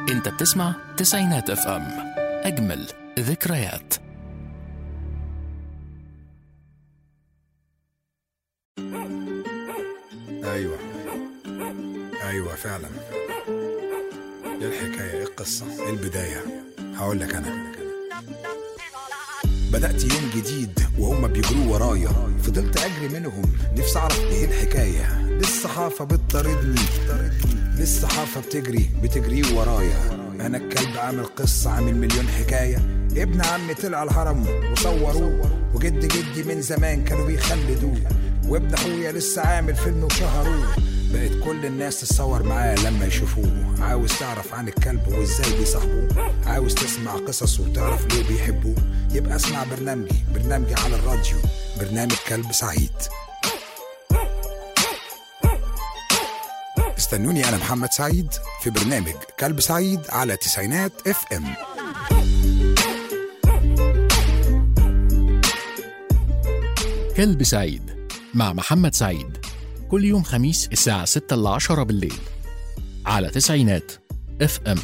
انت بتسمع تسعينات اف ام اجمل ذكريات ايوه ايوه فعلا ايه الحكايه ايه القصه ايه البدايه هقول لك انا بدأت يوم جديد وهم بيجروا ورايا فضلت أجري منهم نفسي أعرف إيه الحكاية للصحافة بتطاردني للصحافة بتجري بتجري ورايا أنا الكلب عامل قصة عامل مليون حكاية ابن عمي طلع الهرم وصوروه وجد جدي من زمان كانوا بيخلدوه وابن أخويا لسه عامل فيلم وشهروه بقت كل الناس تتصور معاه لما يشوفوه عاوز تعرف عن الكلب وازاي بيصاحبوه عاوز تسمع قصصه وتعرف ليه بيحبوه يبقى اسمع برنامجي برنامجي على الراديو برنامج كلب سعيد استنوني انا محمد سعيد في برنامج كلب سعيد على تسعينات اف ام كلب سعيد مع محمد سعيد كل يوم خميس الساعة 6 ل 10 بالليل على تسعينات اف ام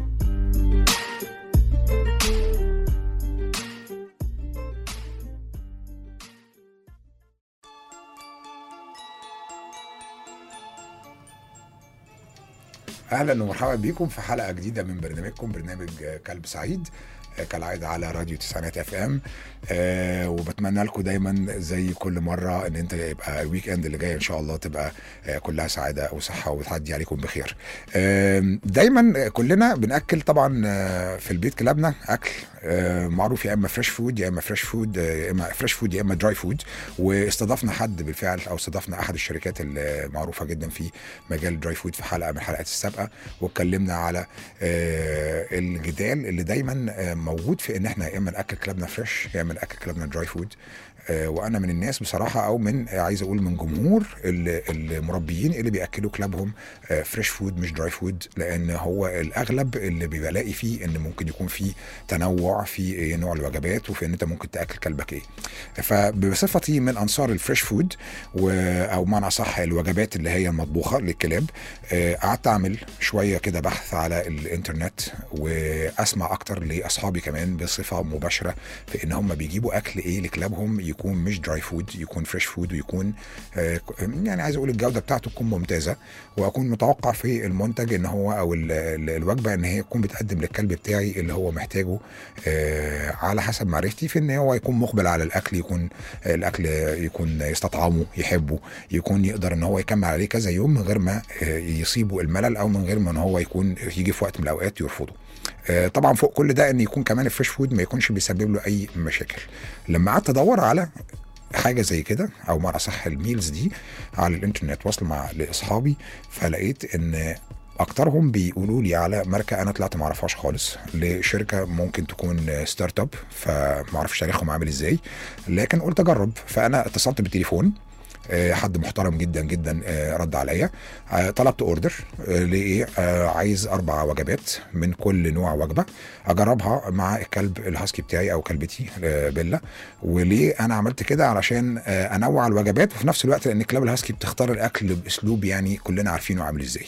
اهلا ومرحبا بكم في حلقه جديده من برنامجكم برنامج كلب سعيد كالعاده على راديو تسعينات اف ام آه وبتمنى لكم دايما زي كل مره ان انت يبقى الويك اند اللي جاي ان شاء الله تبقى آه كلها سعاده وصحه وتعدي عليكم بخير آه دايما كلنا بناكل طبعا آه في البيت كلابنا اكل آه معروف يا اما فريش فود يا اما فريش فود يا اما فريش فود يا اما دراي فود واستضفنا حد بالفعل او استضفنا احد الشركات المعروفه جدا في مجال الدراي فود في حلقه من الحلقات السابقه واتكلمنا على آه الجدال اللي دايما آه موجود في ان احنا يا اما ناكل كلابنا فريش يا اما ناكل كلابنا دراي فود آه وانا من الناس بصراحه او من آه عايز اقول من جمهور المربيين اللي بياكلوا كلابهم آه فريش فود مش دراي فود لان هو الاغلب اللي بيبقى لاقي فيه ان ممكن يكون فيه تنوع في نوع الوجبات وفي ان انت ممكن تاكل كلبك ايه فبصفتي من انصار الفريش فود او معنى صح الوجبات اللي هي المطبوخه للكلاب قعدت اعمل شويه كده بحث على الانترنت واسمع اكتر لاصحابي كمان بصفه مباشره في ان هم بيجيبوا اكل ايه لكلابهم يكون مش دراي فود يكون فريش فود ويكون آه يعني عايز اقول الجوده بتاعته تكون ممتازه واكون متوقع في المنتج ان هو او ال ال الوجبه ان هي تكون بتقدم للكلب بتاعي اللي هو محتاجه آه على حسب معرفتي في ان هو يكون مقبل على الاكل يكون آه الاكل يكون يستطعمه يحبه يكون يقدر ان هو يكمل عليه كذا يوم من غير ما يصيبه الملل او من غير ما ان هو يكون يجي في وقت من الاوقات يرفضه طبعا فوق كل ده ان يكون كمان الفريش فود ما يكونش بيسبب له اي مشاكل لما قعدت ادور على حاجه زي كده او معنى صح الميلز دي على الانترنت واصل مع لاصحابي فلقيت ان اكترهم بيقولوا لي على ماركه انا طلعت ما اعرفهاش خالص لشركه ممكن تكون ستارت اب فما اعرفش تاريخهم عامل ازاي لكن قلت اجرب فانا اتصلت بالتليفون حد محترم جدا جدا رد عليا طلبت اوردر لايه عايز اربع وجبات من كل نوع وجبه اجربها مع الكلب الهاسكي بتاعي او كلبتي بيلا وليه انا عملت كده علشان انوع الوجبات وفي نفس الوقت لان الكلاب الهاسكي بتختار الاكل باسلوب يعني كلنا عارفينه عامل ازاي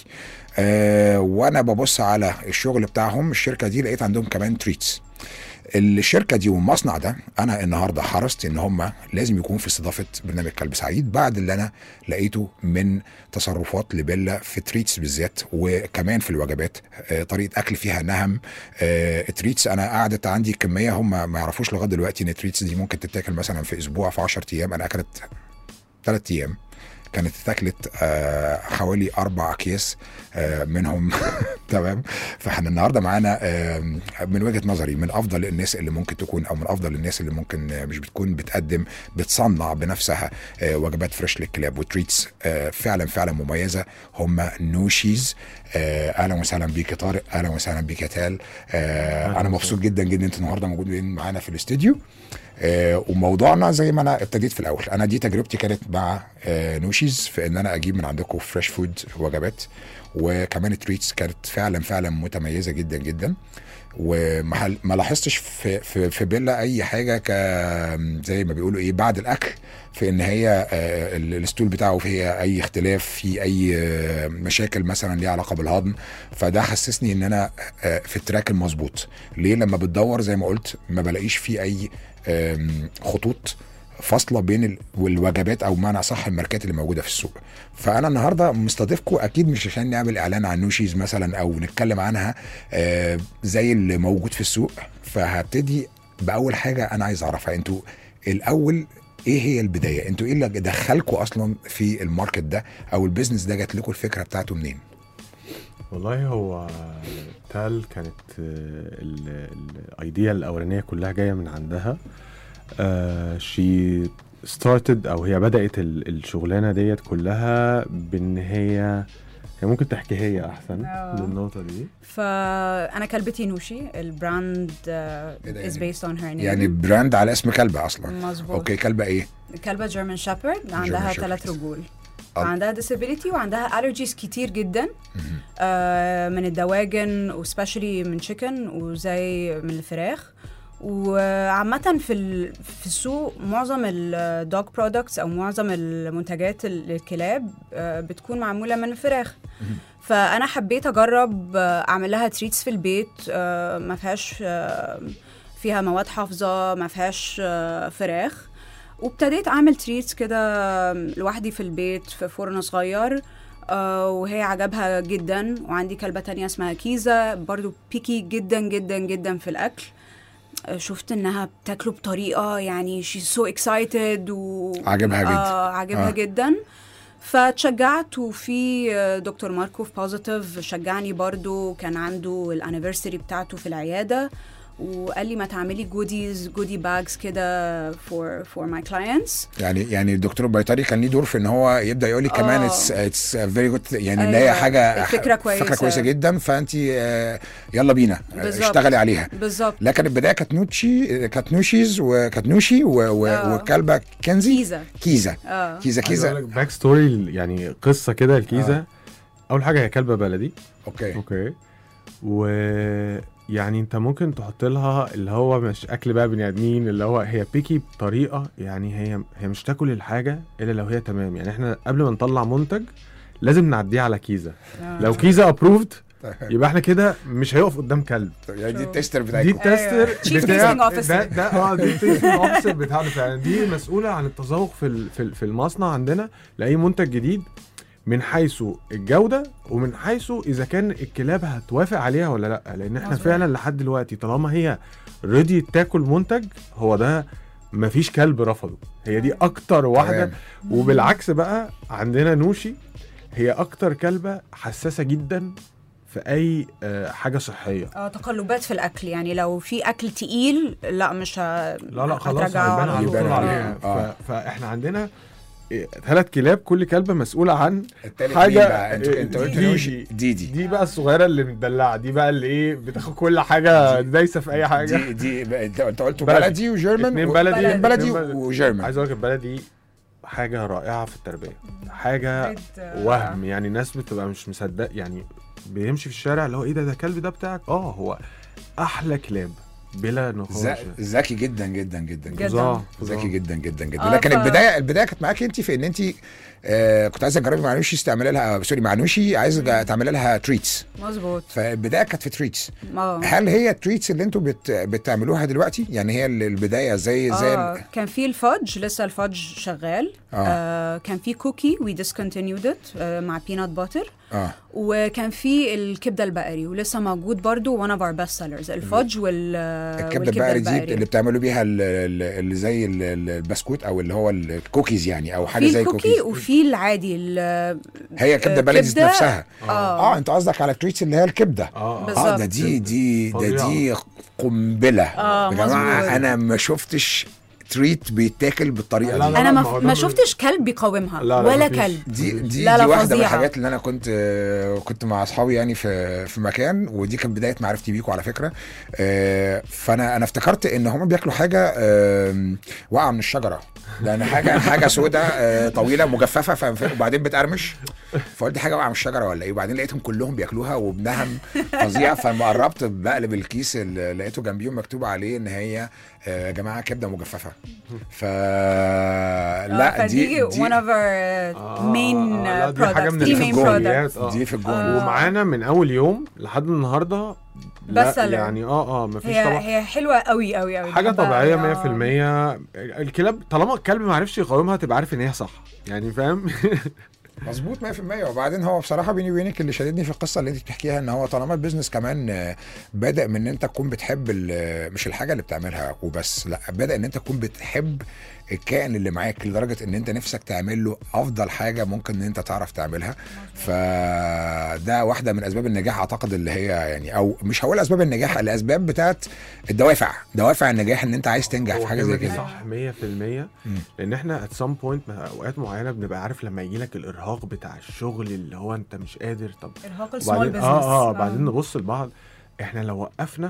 أه وانا ببص على الشغل بتاعهم الشركه دي لقيت عندهم كمان تريتس الشركه دي والمصنع ده انا النهارده حرصت ان هم لازم يكون في استضافه برنامج كلب سعيد بعد اللي انا لقيته من تصرفات لبيلا في تريتس بالذات وكمان في الوجبات آه طريقه اكل فيها نهم آه تريتس انا قعدت عندي كميه هم ما يعرفوش لغايه دلوقتي ان تريتس دي ممكن تتاكل مثلا في اسبوع في 10 ايام انا اكلت ثلاث ايام كانت اتاكلت آه حوالي اربع اكياس آه منهم تمام فاحنا النهارده معانا آه من وجهه نظري من افضل الناس اللي ممكن تكون او من افضل الناس اللي ممكن مش بتكون بتقدم بتصنع بنفسها وجبات فريش للكلاب وتريتس فعلا فعلا مميزه هم نوشيز اهلا وسهلا بيك يا طارق اهلا وسهلا بيك يا تال انا مبسوط جدا جدا انتوا النهارده موجودين معانا في الاستوديو آه وموضوعنا زي ما انا ابتديت في الاول انا دي تجربتي كانت مع آه نوشيز في ان انا اجيب من عندكم فريش فود وجبات وكمان تريتس كانت فعلا فعلا متميزه جدا جدا وما ما لاحظتش في في في بيلا اي حاجه ك زي ما بيقولوا ايه بعد الاكل في ان هي آه، ال- الستول بتاعه فيها اي اختلاف في اي آه، مشاكل مثلا ليها علاقه بالهضم فده حسسني ان انا آه، في التراك المظبوط ليه لما بتدور زي ما قلت ما بلاقيش فيه اي آم، خطوط فاصله بين ال- والوجبات او بمعنى صح الماركات اللي موجوده في السوق فانا النهارده مستضيفكم اكيد مش عشان نعمل اعلان عن نوشيز مثلا او نتكلم عنها آه، زي اللي موجود في السوق فهبتدي باول حاجه انا عايز اعرفها انتوا الاول ايه هي البدايه انتوا ايه اللي دخلكم اصلا في الماركت ده او البيزنس ده جات لكم الفكره بتاعته منين والله هو تال كانت الايديا الاولانيه كلها جايه من عندها شي ستارتد او هي بدات ال- الشغلانه ديت كلها بان هي هي ممكن تحكي هي احسن آه. للنقطه دي فانا كلبتي نوشي البراند ده از يعني؟ بيست اون هير يعني براند على اسم كلبه اصلا مظبوط اوكي كلبه ايه كلبة جيرمان شابرد عندها Shepherd. ثلاث رجول أب- عندها disability وعندها allergies كتير جدا آه من الدواجن وسبيشالي من chicken وزي من الفراخ وعامة في ال- في السوق معظم الدوج برودكتس او معظم المنتجات للكلاب آه بتكون معمولة من الفراخ فانا حبيت اجرب آه، اعمل لها تريتس في البيت آه، ما فيهاش آه، فيها مواد حافظه ما فيهاش آه، فراخ وابتديت اعمل تريتس كده لوحدي في البيت في فرن صغير آه، وهي عجبها جدا وعندي كلبة تانية اسمها كيزا برضو بيكي جدا جدا جدا في الأكل آه، شفت انها بتاكله بطريقه يعني she's so excited و عجبها جدا. آه عجبها آه. آه. جدا فتشجعت وفي آه، دكتور ماركو في بوزيتيف شجعني برضو كان عنده الانيفرساري بتاعته في العياده وقال لي ما تعملي جوديز جودي باجز كده فور فور ماي كلاينتس يعني يعني الدكتور البيطري كان ليه دور في ان هو يبدا يقول لي كمان آه. اتس اتس فيري جود يعني ان هي أيوة. حاجه الفكرة كويسة. فكره كويسه جدا فانت آه، يلا بينا آه، بالظبط. اشتغلي عليها بالظبط لكن البدايه كانت نوتشي كانت نوشيز وكانت نوشي و- و- آه. وكلبه كنزي كيزا كيزا اه كيزا كيزا باك ستوري يعني قصه كده الكيزه اول حاجه هي كلبه بلدي اوكي اوكي ويعني انت ممكن تحط لها اللي هو مش اكل بقى بني ادمين اللي هو هي بيكي بطريقه يعني هي هي مش تاكل الحاجه الا لو هي تمام يعني احنا قبل ما نطلع منتج لازم نعديه على كيزه آه. لو كيزه ابروفد يبقى احنا كده مش هيقف قدام كلب يعني دي True. التستر دي بتاعتكم التستر Chief بتاع tasting officer. ده ده اه دي التيستنج اوفيسر بتاعنا فعلا دي مسؤوله عن التذوق في ال- في ال- في المصنع عندنا لاي منتج جديد من حيث الجوده ومن حيث اذا كان الكلاب هتوافق عليها ولا لا لان احنا مظبوط. فعلا لحد دلوقتي طالما هي ريدي تاكل منتج هو ده مفيش كلب رفضه هي دي اكتر واحده تمام. وبالعكس بقى عندنا نوشي هي اكتر كلبه حساسه جدا في اي آه، حاجه صحيه اه تقلبات في الاكل يعني لو في اكل تقيل لا مش ه... لا لا خلاص هترجعه هيبان على على طول. يبان طول عليها. عليها آه. ف... فاحنا عندنا ثلاث كلاب كل كلبه مسؤوله عن التالت حاجة- مين بقى انت انت قلت دي- نوشي دي دي دي بقى الصغيره اللي متدلعه دي بقى اللي ايه بتاخد كل حاجه دايسه في اي حاجه دي دي بقى- انت انت قلت بلدي. بلدي وجيرمان اتنين و- بلدي اتنين بلدي اتنين بلدي. وجيرمان عايز اقول لك البلدي حاجه رائعه في التربيه حاجه بجد، آه، وهم يعني الناس بتبقى مش مصدق يعني بيمشي في الشارع اللي هو ايه ده ده الكلب ده بتاعك اه هو احلى كلاب بلا نقاش ذ- ذكي جدا جدا جدا جدا. فظاع فظاع. ذكي جدا جدا جدا آه، لكن ف- البدايه البدايه كانت معاكي انت في ان انت آه كنت عايزه تجربي مع نوشي تعملي لها سوري مع نوشي عايزه تعملي لها تريتس مظبوط فالبدايه كانت في تريتس اه هل هي التريتس اللي انتوا بت بتعملوها دلوقتي يعني هي ال- البدايه زي زي آه ال- كان في الفudge لسه الفudge شغال آه. آه كان في كوكي وي discontinued it آه مع بينات باتر اه وكان في الكبده البقري ولسه موجود برضو one of our best sellers الفudge وال الكبده البقري دي اللي بتعملوا بيها ال- ال- اللي زي ال- ال- البسكوت او اللي هو الكوكيز يعني او حاجه في زي الكوكي كوكيز وفي العادي ال- هي كبده آه، بلدي كبدة. نفسها اه اه انت قصدك على التريتس اللي هي الكبده اه بالظبط. اه ده دي دي ده فظيعة. دي قنبله آه، يا جماعه مظبوط. انا ما شفتش تريت بيتاكل بالطريقه لا، دي لا، انا ما ما, هو ده ما مش- شفتش كلب بيقاومها لا، لا، ولا مفيش. كلب دي دي لا، لا، دي واحده من فظيعة. الحاجات اللي انا كنت آه، كنت مع اصحابي يعني في في مكان ودي كانت بدايه معرفتي بيكم على فكره آه، فانا انا افتكرت ان هم بياكلوا حاجه آم، واقعه من الشجره لان حاجه حاجه سوداء طويله مجففه ف- وبعدين بتقرمش فقلت دي حاجه واقعه من الشجره ولا ايه وبعدين لقيتهم كلهم بياكلوها وبنهم فظيع فلما قربت بقلب الكيس اللي لقيته جنبيهم مكتوب عليه ان هي آه، يا جماعه كبده مجففه ف لا دي, فدي one of our آه، main آه، لا، دي حاجة products من دي main الفجوليات. products آه. دي في الجون آه. ومعانا من اول يوم لحد النهارده لا Best seller. يعني اه اه مفيش هي طبعا هي حلوه قوي قوي قوي حاجه بحبها طبيعيه أوي. 100% الكلاب طالما الكلب ما عرفش يقاومها تبقى عارف ان هي صح يعني فاهم مظبوط 100% وبعدين هو بصراحه بيني وبينك اللي شددني في القصه اللي انت بتحكيها ان هو طالما البيزنس كمان آه، بدا من ان انت تكون بتحب ال- مش الحاجه اللي بتعملها وبس لا بدا ان انت تكون بتحب الكائن اللي معاك لدرجه ان انت نفسك تعمل له افضل حاجه ممكن ان انت تعرف تعملها فده واحده من اسباب النجاح اعتقد اللي هي يعني او مش هقول اسباب النجاح الاسباب بتاعت الدوافع دوافع النجاح ان انت عايز تنجح في حاجه زي هو دي كده صح 100% لان احنا ات سام بوينت اوقات معينه بنبقى عارف لما يجي لك الارهاق بتاع الشغل اللي هو انت مش قادر طب ارهاق السمول وبعدين بزنس اه اه بعدين نبص لبعض احنا لو وقفنا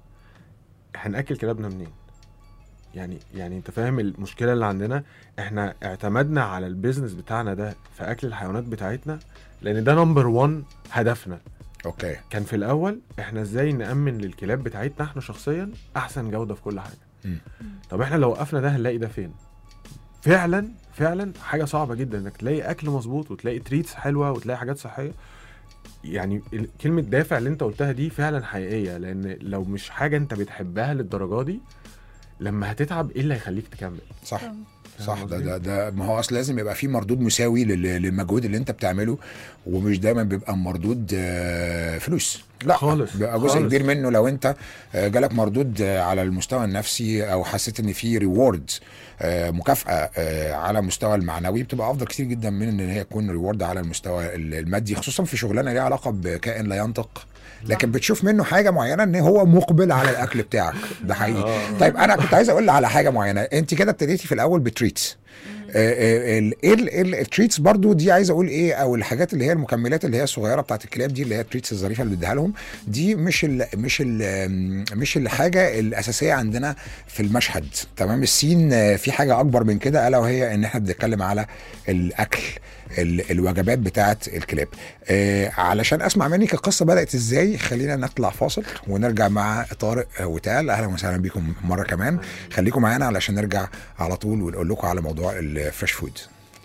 هناكل كلابنا منين يعني يعني انت فاهم المشكله اللي عندنا احنا اعتمدنا على البيزنس بتاعنا ده في اكل الحيوانات بتاعتنا لان ده نمبر 1 هدفنا اوكي كان في الاول احنا ازاي نامن للكلاب بتاعتنا احنا شخصيا احسن جوده في كل حاجه مم. طب احنا لو وقفنا ده هنلاقي ده فين فعلا فعلا حاجه صعبه جدا انك تلاقي اكل مظبوط وتلاقي تريتس حلوه وتلاقي حاجات صحيه يعني ال- كلمه دافع اللي انت قلتها دي فعلا حقيقيه لان لو مش حاجه انت بتحبها للدرجه دي لما هتتعب ايه اللي هيخليك تكمل صح فاهم صح ده قصدي؟ ده ده ما هو اصل لازم يبقى في مردود مساوي لل- للمجهود اللي انت بتعمله ومش دايما بيبقى مردود آه، فلوس لا خالص، بيبقى جزء خالص. كبير منه لو انت آه، جالك مردود آه، على المستوى النفسي او حسيت ان في ريورد مكافاه آه، على المستوى المعنوي بتبقى افضل كتير جدا من ان هي تكون ريورد على المستوى ال- المادي خصوصا في شغلانه ليها علاقه بكائن لا ينطق لكن بتشوف منه حاجه معينه ان هو مقبل على الاكل بتاعك ده حقيقي آه. طيب انا كنت عايز اقول على حاجه معينه انت كده ابتديتي في الاول بتريتس آه، ال- ايه ال- ال- التريتس برضو دي عايز اقول ايه او الحاجات اللي هي المكملات اللي هي الصغيره بتاعت الكلاب دي اللي هي التريتس الظريفه اللي بتديها لهم دي مش ال مش ال مش الحاجه الاساسيه عندنا في المشهد تمام السين آه، في حاجه اكبر من كده الا وهي ان احنا بنتكلم على الاكل ال- الوجبات بتاعت الكلاب آه علشان اسمع منك القصه بدات ازاي خلينا نطلع فاصل ونرجع مع طارق آه، وتال اهلا وسهلا بيكم مره كمان خليكم معانا علشان نرجع على طول ونقول لكم على موضوع الفريش فود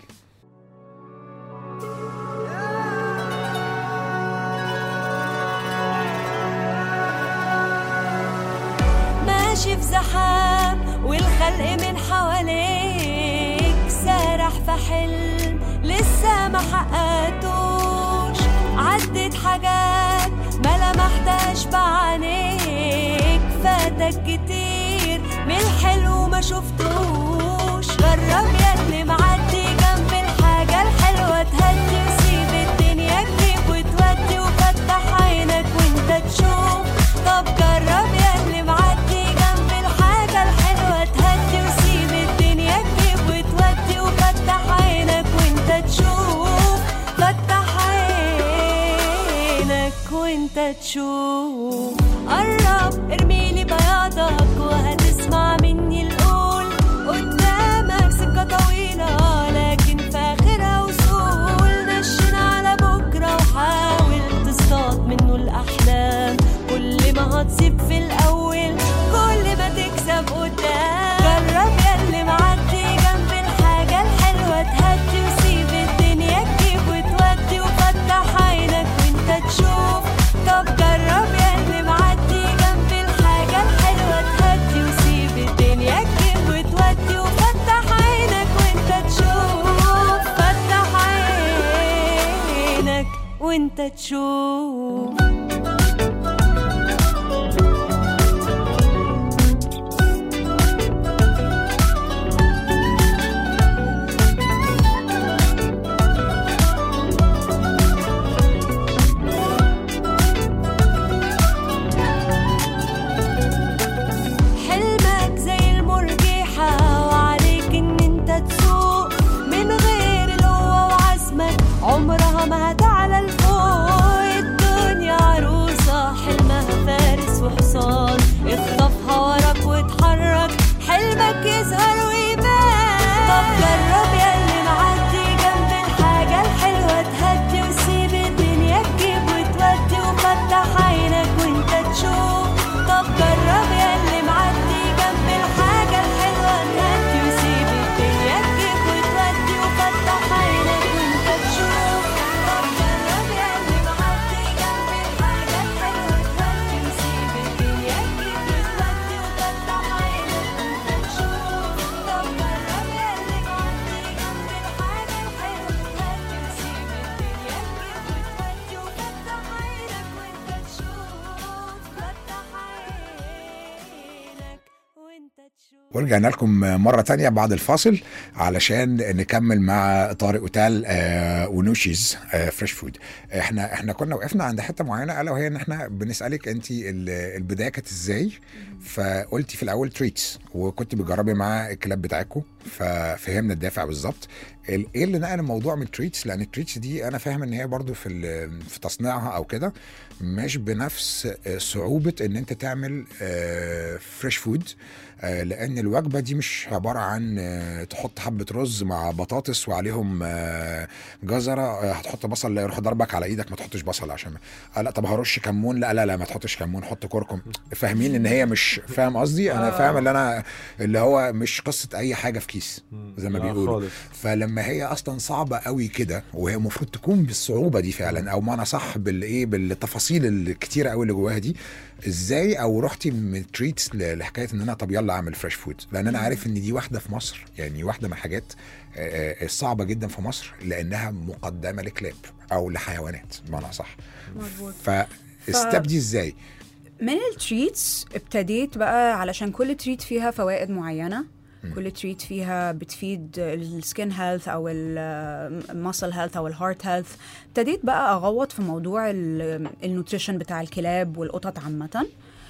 ماشي في زحام والخلق من حواليك سارح في حلم لسه ما حققتوش عدت حاجات ما لمحتهاش بعينيك فاتك كتير من الحلو ما شفتوش جرب ياللي معدي جنب الحاجة الحلوة تهدي وسيب الدنيا تجيب وتودي وفتح عينك وانت تشوف طب جرب ياللي معدي جنب الحاجة الحلوة تهدي وسيب الدنيا تجيب وتودي وفتح عينك وانت تشوف فتح عينك وانت تشوف قرب ارميلي بياضك وهتسمع مني القول قدامك سكة طويلة لكن في آخرها وصول نشن على بكرة وحاول تصطاد منه الأحلام كل ما هتصيب في الأول كل ما تكسب قدام جرب ياللي معدي جنب الحاجة الحلوة تهدي وسيب الدنيا تجيب وتودي وفتح عينك وانت تشوف طب جرب ياللي معدي جنب الحاجة الحلوة تهدي وسيب الدنيا تجيب وتودي وفتح عينك وانت تشوف فتح عينك وانت تشوف حلمك زي المرجحة ورجعنا لكم مرة تانية بعد الفاصل علشان نكمل مع طارق اوتال آه ونوشيز آه فريش فود احنا احنا كنا وقفنا عند حتة معينة الا وهي ان احنا بنسألك انت البداية كانت ازاي فقلتي في الاول تريتس وكنت بتجربي مع الكلاب بتاعكم ففهمنا الدافع بالظبط ال- ايه اللي نقل الموضوع من التريتس لان التريتس دي انا فاهم ان هي برضو في ال- في تصنيعها او كده مش بنفس آه، صعوبة ان انت تعمل فريش فود آه، لان الوجبه دي مش عباره عن آه، تحط حبه رز مع بطاطس وعليهم آه، جزره آه، هتحط بصل لا يروح ضربك على ايدك ما تحطش بصل عشان آه لا طب هرش كمون لا لا لا ما تحطش كمون حط كركم فاهمين ان هي مش فاهم قصدي انا فاهم اللي انا اللي هو مش قصه اي حاجه في كيس زي ما لا بيقولوا خالص. فلما هي اصلا صعبه قوي كده وهي المفروض تكون بالصعوبه دي فعلا او معنى صح بالايه بالتفاصيل الكتيره قوي اللي جواها دي ازاي او رحتي من تريتس ل- لحكايه ان انا طب يلا اعمل فريش فود لان انا عارف ان دي واحده في مصر يعني واحده من الحاجات آه، آه، الصعبه جدا في مصر لانها مقدمه لكلاب او لحيوانات بمعنى صح مظبوط فاستبدي ازاي من التريتس ابتديت بقى علشان كل تريت فيها فوائد معينة كل تريت فيها بتفيد السكين هيلث او المسل هيلث او الهارت هيلث ابتديت بقى اغوط في موضوع النوتريشن بتاع الكلاب والقطط عامة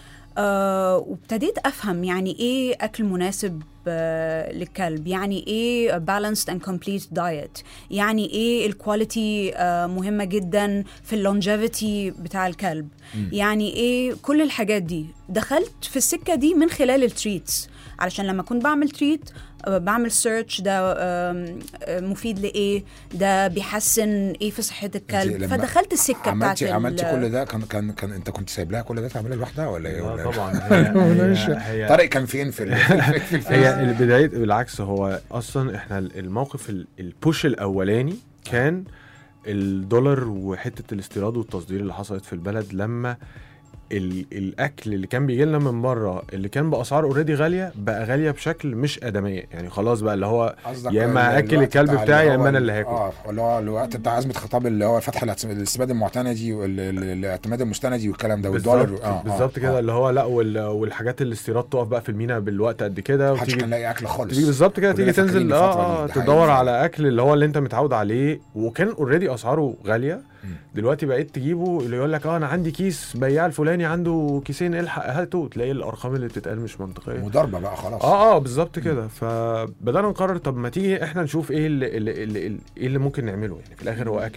آه وابتديت افهم يعني ايه اكل مناسب آه للكلب يعني ايه balanced and complete diet يعني ايه الكواليتي آه مهمه جدا في اللونجيفيتي بتاع الكلب يعني ايه كل الحاجات دي دخلت في السكه دي من خلال التريتس علشان لما كنت بعمل تريت آه، بعمل سيرش ده آم، آه، مفيد لايه ده بيحسن ايه في صحه أنت الكلب لما فدخلت السكه بتاعت عملتي ال- عملتي كل ده كان كان كان انت كنت سايب لها كل ده تعملها لوحدها ولا ايه لا ولا طبعا ولا هي مش- هي, هي طارق كان فين في ال- في ال- في الفيس هي البداية بالعكس هو اصلا احنا الموقف ال- البوش الاولاني كان الدولار وحته الاستيراد والتصدير اللي حصلت في البلد لما ال- الاكل اللي كان بيجي لنا من بره اللي كان باسعار اوريدي غاليه بقى غاليه بشكل مش ادميه يعني خلاص بقى اللي هو قصدك يا اما ال- اكل الوقت الكلب بتاع بتاعي يا هو اما انا ال- اللي هاكل اه اللي هو الوقت بتاع ازمه خطاب اللي هو فتح الاعت- الاستباد المعتمدي والاعتماد المستندي والكلام ده والدولار بالظبط اه بالظبط كده اللي هو لا وال- والحاجات الاستيراد تقف بقى في المينا بالوقت قد كده محدش وتيجي كان لاقي اكل خالص تيجي بالظبط كده كلنا تيجي فاكرين تنزل الفترة اه, آه دي، ده تدور حقيقي. على اكل اللي هو اللي انت متعود عليه وكان اوريدي اسعاره غاليه دلوقتي بقيت تجيبه اللي يقول لك اه انا عندي كيس بياع الفلاني عنده كيسين الحق هاته تلاقي الارقام اللي بتتقال مش منطقيه مضاربه بقى خلاص اه اه بالظبط كده فبدانا نقرر طب ما تيجي احنا نشوف ايه اللي, اللي, اللي, اللي ايه اللي ممكن نعمله يعني في الاخر هو اكل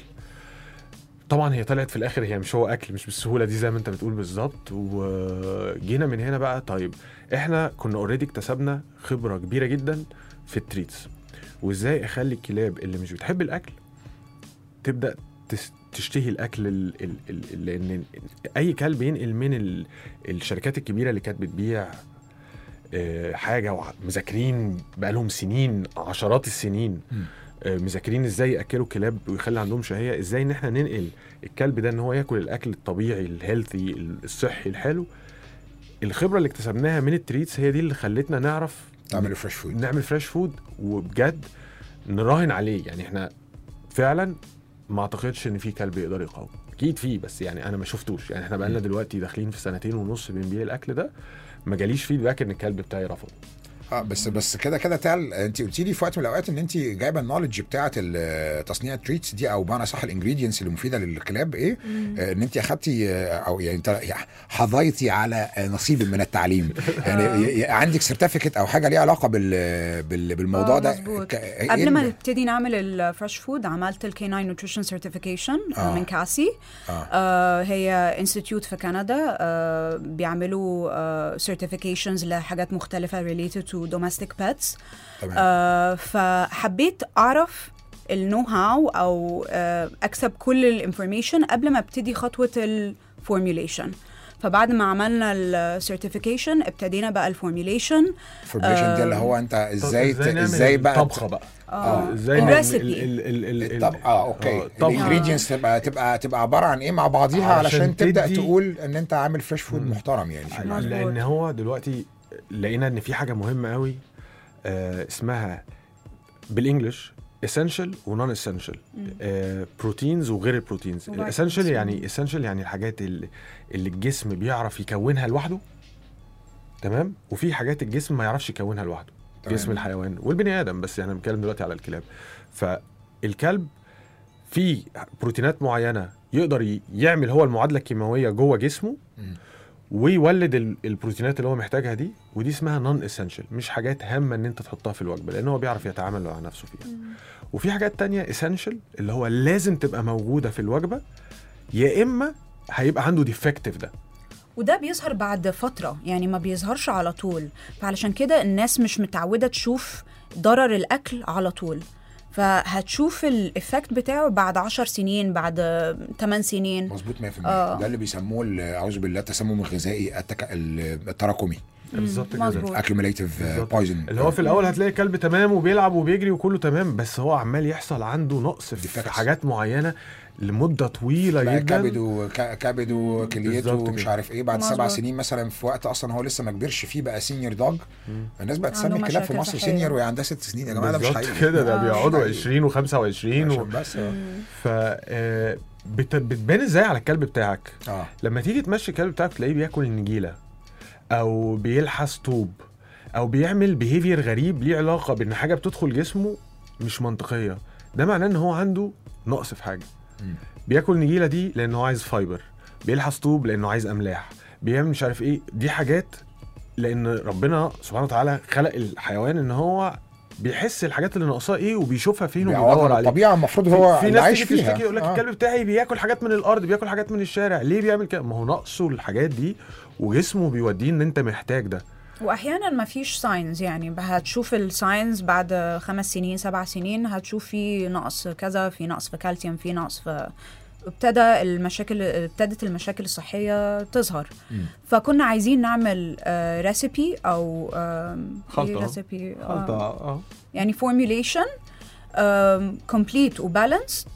طبعا هي طلعت في الاخر هي مش هو اكل مش بالسهوله دي زي ما انت بتقول بالظبط وجينا من هنا بقى طيب احنا كنا اوريدي اكتسبنا خبره كبيره جدا في التريتس وازاي اخلي الكلاب اللي مش بتحب الاكل تبدا تس- تشتهي الاكل ال ال ال لان اي كلب ينقل من ال الشركات الكبيره اللي كانت بتبيع آه، حاجه وع- مذاكرين بقالهم سنين عشرات السنين مم. آه، مذاكرين ازاي ياكلوا الكلاب ويخلي عندهم شهيه ازاي ان احنا ننقل الكلب ده ان هو ياكل الاكل الطبيعي الهيلثي الصحي الحلو الخبره اللي اكتسبناها من التريتس هي دي اللي خلتنا نعرف تعمل فريش فود نعمل فريش فود وبجد نراهن عليه يعني احنا فعلا ما اعتقدش ان في كلب يقدر يقاوم اكيد في بس يعني انا ما شفتوش يعني احنا بقالنا دلوقتي داخلين في سنتين ونص بنبيع الاكل ده ما جاليش فيدباك ان الكلب بتاعي رفض اه بس بس كده كده تعال انت قلتي لي في وقت من الاوقات ان انت جايبه النولج بتاعه ال- تصنيع التريتس دي او بمعنى صح الانجريدينتس اللي مفيده للكلاب ايه آه ان انت اخدتي آه، او يعني انت حظيتي على آه، نصيب من التعليم يعني ي- ي- عندك سيرتيفيكت او حاجه ليها علاقه بال بال بالموضوع آه، ده مظبوط. ك- إيه قبل ما ال- نبتدي نعمل الفريش فود عملت الكيناين نوتريشن سيرتيفيكيشن آه. من كاسي آه. آه هي انستيتيوت في كندا آه بيعملوا سيرتيفيكيشنز لحاجات مختلفه related to domestic pets تمام آه فحبيت اعرف النو هاو او آه اكسب كل الانفورميشن قبل ما ابتدي خطوه الفورميوليشن فبعد ما عملنا السيرتيفيكيشن ابتدينا بقى الفورميوليشن الفورميشن دي اللي هو انت ازاي ت- نعمل ازاي بقى طبخه بقى آه. ازاي نعمل الريسبي. ال- ال- ال- ال- طب اه اوكي آه، طبخة. الانجريدينتس تبقى تبقى تبقى عباره عن ايه مع بعضيها علشان علشان تبدا تدي- تقول ان انت عامل فريش فود مم. محترم يعني في مظبوط. لان هو دلوقتي لقينا ان في حاجه مهمه قوي آه اسمها بالانجلش اسينشال ونون اسينشال بروتينز وغير البروتينز وفيتامينز. الاسينشال يعني اسينشال يعني الحاجات اللي, اللي الجسم بيعرف يكونها لوحده تمام وفي حاجات الجسم ما يعرفش يكونها لوحده تمام. جسم الحيوان والبني ادم بس احنا بنتكلم دلوقتي على الكلاب فالكلب في بروتينات معينه يقدر ي- يعمل هو المعادله الكيماويه جوه جسمه مم. ويولد ال- البروتينات اللي هو محتاجها دي ودي اسمها نون اسينشال مش حاجات هامه ان انت تحطها في الوجبه لان هو بيعرف يتعامل مع نفسه فيها وفي حاجات تانية اسينشال اللي هو لازم تبقى موجوده في الوجبه يا اما هيبقى عنده ديفكتيف ده وده بيظهر بعد فترة يعني ما بيظهرش على طول فعلشان كده الناس مش متعودة تشوف ضرر الأكل على طول فهتشوف الإفكت بتاعه بعد عشر سنين بعد 8 سنين مظبوط 100% آه. ده اللي بيسموه ال- اعوذ بالله التسمم الغذائي التك... ال- التراكمي بالظبط كده مظبوط. accumulative بالظبط. poison اللي هو في الاول هتلاقي الكلب تمام وبيلعب وبيجري وكله تمام بس هو عمال يحصل عنده نقص في Defects. حاجات معينه لمده طويله بقى جدا كبده ك- كبده وكليته بالظبط ومش كده. عارف ايه بعد مظبوط. سبع سنين مثلا في وقت اصلا هو لسه ما كبرش فيه بقى سينيور دوج الناس بقت عنده تسمي الكلاب في مشاكل مصر صحية. سينيور وهي عندها ست سنين يا جماعه ده مش بالظبط حقيقي كده ده آه. بيقعدوا حقيقي. 20 و25 عشان و... بس آه. ف آه، بت... بتبان ازاي على الكلب بتاعك اه لما تيجي تمشي الكلب بتاعك تلاقيه بياكل النجيله او بيلحس طوب او بيعمل بيهيفير غريب ليه علاقه بان حاجه بتدخل جسمه مش منطقيه ده معناه ان هو عنده نقص في حاجه مم. بياكل نجيله دي لانه عايز فايبر بيلحس طوب لانه عايز املاح بيعمل مش عارف ايه دي حاجات لان ربنا سبحانه وتعالى خلق الحيوان ان هو بيحس الحاجات اللي ناقصاه ايه وبيشوفها فين وبيدور بيعوضها عليها الطبيعه المفروض في- هو في اللي ناس عايش تيجي فيها تشتكي يقول لك آه. الكلب بتاعي بياكل حاجات من الارض بياكل حاجات من الشارع ليه بيعمل كده ما هو نقصه الحاجات دي وجسمه بيوديه ان انت محتاج ده واحيانا ما فيش ساينز يعني هتشوف الساينز بعد خمس سنين سبع سنين هتشوف في نقص كذا في نقص في كالسيوم في نقص في ابتدى المشاكل ابتدت المشاكل الصحيه تظهر مم. فكنا عايزين نعمل ريسيبي او خلطة. ريسيبي اه يعني فورميوليشن كومبليت وبالانسد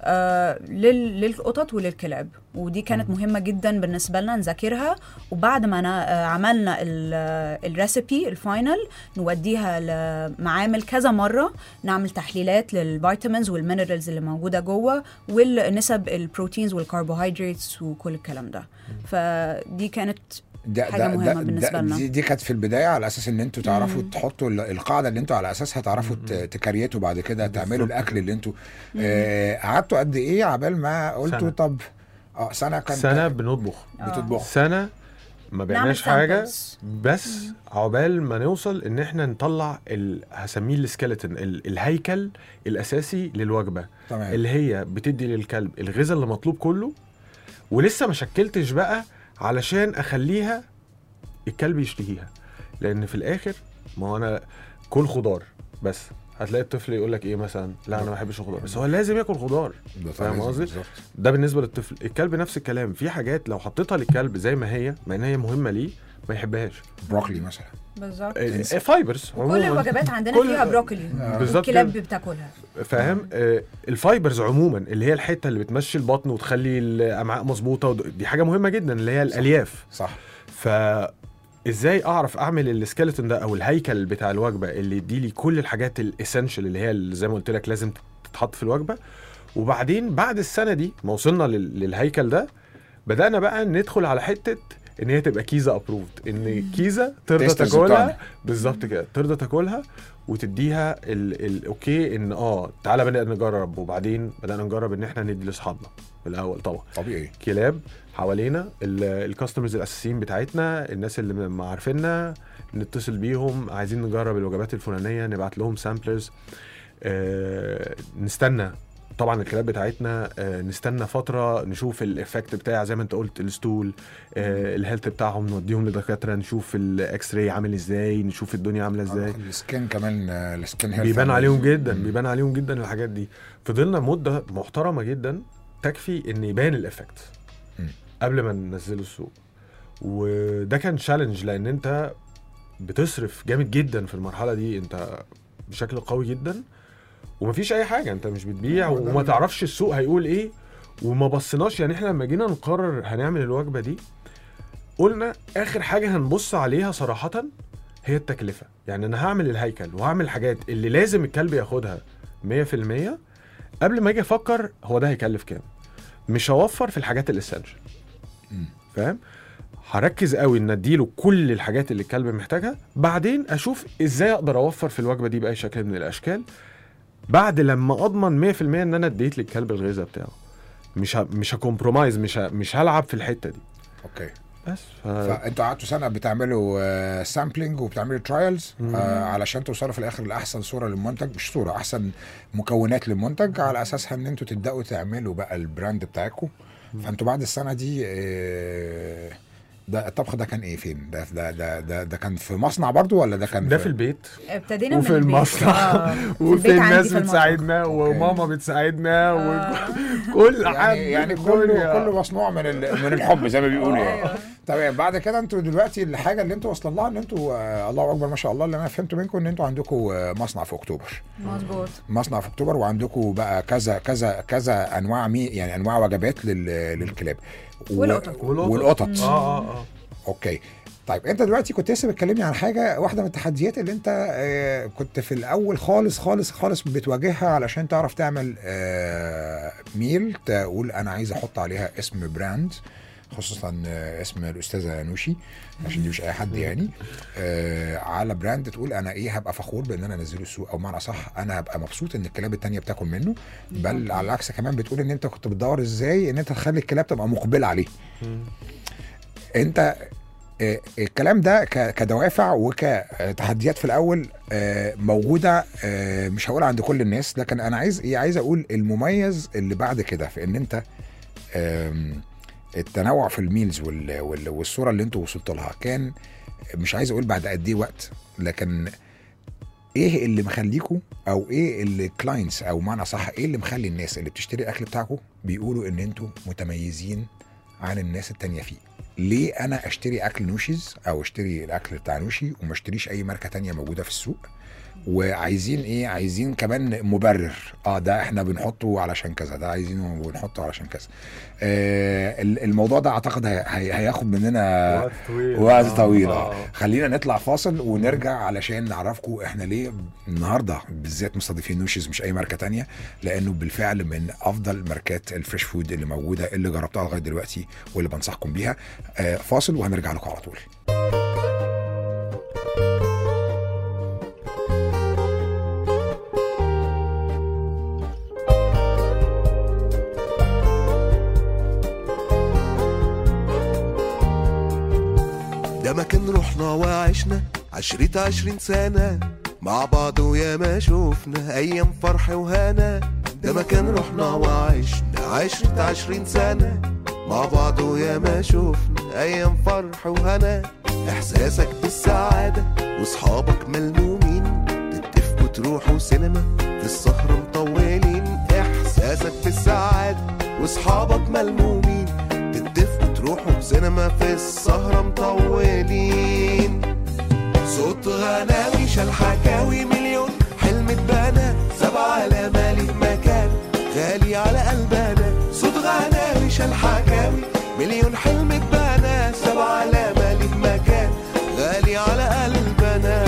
للقطط وللكلاب ودي كانت مهمه جدا بالنسبه لنا نذاكرها وبعد ما نا- آه، عملنا الريسيبي الفاينل نوديها لمعامل كذا مره نعمل تحليلات للفيتامينز والمينرالز اللي موجوده جوه والنسب البروتينز والكربوهيدراتس وكل الكلام ده فدي كانت ده حاجة مهمة بالنسبة لنا. دي, دي كانت في البدايه على اساس ان انتوا تعرفوا تحطوا ال- القاعده اللي انتوا على اساسها تعرفوا ت- تكريتوا بعد كده تعملوا الاكل اللي انتوا آه، قعدتوا قد ايه عبال ما قلتوا سنة. طب اه سنه كان سنه بنطبخ بتطبخوا سنه ما بعناش حاجه samples. بس عقبال ما نوصل ان احنا نطلع ال... هسميه السكeleton ال... الهيكل الاساسي للوجبه تمام اللي هي بتدي للكلب الغذاء اللي مطلوب كله ولسه ما شكلتش بقى علشان اخليها الكلب يشتهيها لان في الاخر ما هو انا كل خضار بس هتلاقي الطفل يقول لك ايه مثلا لا انا ما بحبش الخضار بس هو لازم ياكل خضار ده فاهم لازم قصدي؟ بالظبط. ده بالنسبه للطفل الكلب نفس الكلام في حاجات لو حطيتها للكلب زي ما هي مع ان هي مهمه ليه ما يحبهاش بروكلي مثلا بالظبط فايبرز كل الوجبات عندنا كل- فيها بروكلي بالظبط الكلاب كده. بتاكلها فاهم آه، الفايبرز عموما اللي هي الحته اللي بتمشي البطن وتخلي الامعاء مظبوطه ود- دي حاجه مهمه جدا اللي هي الالياف صح ف ازاي اعرف اعمل السكeleton ده او الهيكل بتاع الوجبه اللي يديلي كل الحاجات الاسينشال اللي هي اللي زي ما قلت لك لازم تتحط في الوجبه وبعدين بعد السنه دي ما وصلنا لل- للهيكل ده بدانا بقى ندخل على حته ان هي تبقى كيزا ابروفد ان كيزا ترضى Tasters تاكلها بتوعنا. بالظبط كده ترضى تاكلها وتديها ال ال اوكي ان اه تعالى بدأنا نجرب وبعدين بدأنا نجرب ان احنا ندي لاصحابنا الاول طبعا طبيعي كلاب حوالينا الكاستمرز الاساسيين بتاعتنا الناس اللي ما عارفيننا نتصل بيهم عايزين نجرب الوجبات الفلانيه نبعت لهم سامبلرز آه نستنى طبعا الكلاب بتاعتنا آه نستنى فتره نشوف الايفكت بتاع زي ما انت قلت الستول آه الهيلث بتاعهم نوديهم لدكاتره نشوف الاكس راي عامل ازاي نشوف الدنيا عامله ازاي السكين كمان آه، السكين هيلث بيبان عامل عليهم إزاي. جدا مم. بيبان عليهم جدا الحاجات دي فضلنا مده محترمه جدا تكفي ان يبان الايفكت مم. قبل ما ننزله السوق وده كان تشالنج لان انت بتصرف جامد جدا في المرحله دي انت بشكل قوي جدا ومفيش اي حاجه انت مش بتبيع هو ده وما اللي- تعرفش السوق هيقول ايه وما بصيناش يعني احنا لما جينا نقرر هنعمل الوجبه دي قلنا اخر حاجه هنبص عليها صراحه هي التكلفه يعني انا هعمل الهيكل وهعمل الحاجات اللي لازم الكلب ياخدها 100% قبل ما اجي افكر هو ده هيكلف كام مش هوفر في الحاجات الاسنشال مم. فاهم هركز قوي ان اديله كل الحاجات اللي الكلب محتاجها بعدين اشوف ازاي اقدر اوفر في الوجبه دي باي شكل من الاشكال بعد لما اضمن 100% ان انا اديت للكلب الغذاء بتاعه مش ه... مش هكمبرومايز مش ه... مش هلعب في الحته دي اوكي بس ف... فانتوا قعدتوا سنه بتعملوا سامبلينج وبتعملوا ترايلز علشان توصلوا في الاخر لاحسن صوره للمنتج مش صوره احسن مكونات للمنتج على اساسها ان انتوا تبداوا تعملوا بقى البراند بتاعكم فانتوا بعد السنه دي آه، ده الطبخ ده كان ايه فين ده ده ده ده, ده كان في مصنع برضو ولا ده كان ده في البيت ابتدينا وفي من البيت. المصنع آه، في وفي البيت عندي الناس في المطبخ. بتساعدنا وماما بتساعدنا وكل حد يعني يعني في كله الدنيا. كله مصنوع من ال- من الحب زي ما بيقولوا يعني أيوة. تمام بعد كده انتوا دلوقتي الحاجه اللي انتوا واصلين لها ان انتوا آه، الله اكبر ما شاء الله اللي انا فهمته منكم ان انتوا عندكم آه، مصنع في اكتوبر مظبوط مصنع في اكتوبر وعندكم بقى كذا كذا كذا انواع مي يعني انواع وجبات لل- للكلاب و- والقطط. والقطط اه اه اه اوكي طيب انت دلوقتي كنت لسه بتكلمني عن حاجه واحده من التحديات اللي انت آه، كنت في الاول خالص خالص خالص بتواجهها علشان تعرف تعمل آه، ميل تقول انا عايز احط عليها اسم براند خصوصا آه، اسم الاستاذه نوشي عشان دي مش اي حد يعني آه على براند تقول انا ايه هبقى فخور بان انا انزله السوق او معنى صح انا هبقى مبسوط ان الكلاب التانية بتاكل منه بل على العكس كمان بتقول ان انت كنت بتدور ازاي ان انت تخلي الكلاب تبقى مقبله عليه انت آه، الكلام ده ك- كدوافع وكتحديات في الاول آه، موجوده آه، مش هقول عند كل الناس لكن انا عايز ايه عايز اقول المميز اللي بعد كده في ان انت آم، التنوع في الميلز وال- وال- والصوره اللي انتوا وصلتوا لها كان مش عايز اقول بعد قد ايه وقت لكن ايه اللي مخليكوا او ايه اللي كلاينتس او معنى صح ايه اللي مخلي الناس اللي بتشتري الاكل بتاعكم بيقولوا ان انتوا متميزين عن الناس التانية فيه ليه انا اشتري اكل نوشيز او اشتري الاكل بتاع نوشي وما اشتريش اي ماركه تانية موجوده في السوق وعايزين ايه عايزين كمان مبرر اه ده احنا بنحطه علشان كذا ده عايزينه بنحطه علشان كذا آه ال- الموضوع ده اعتقد هي هي هياخد مننا وقت طويل وقت آه، طويل آه. اه خلينا نطلع فاصل ونرجع علشان نعرفكم احنا ليه النهارده بالذات مستضيفين نوشيز مش اي ماركه تانية لانه بالفعل من افضل ماركات الفريش فود اللي موجوده اللي جربتها لغايه دلوقتي واللي بنصحكم بيها آه فاصل وهنرجع لكم على طول ده مكان رحنا وعشنا عشرة عشرين سنة مع بعض ويا ما شوفنا أيام فرح وهنا ده مكان رحنا وعشنا عشرة عشرين سنة مع بعض ويا ما شوفنا أيام فرح وهنا إحساسك بالسعادة وصحابك ملمومين تتفقوا تروحوا سينما في السهرة مطولين إحساسك بالسعادة وصحابك ملمومين تتفقوا تروحوا سينما في السهرة مطولين صوت غناوي شال حكاوي مليون حلم اتبنى سبعة لمالي مكان غالي على قلبنا صوت غناوي شال حكاوي مليون حلم اتبنى سبعة لمالي مكان غالي على قلبنا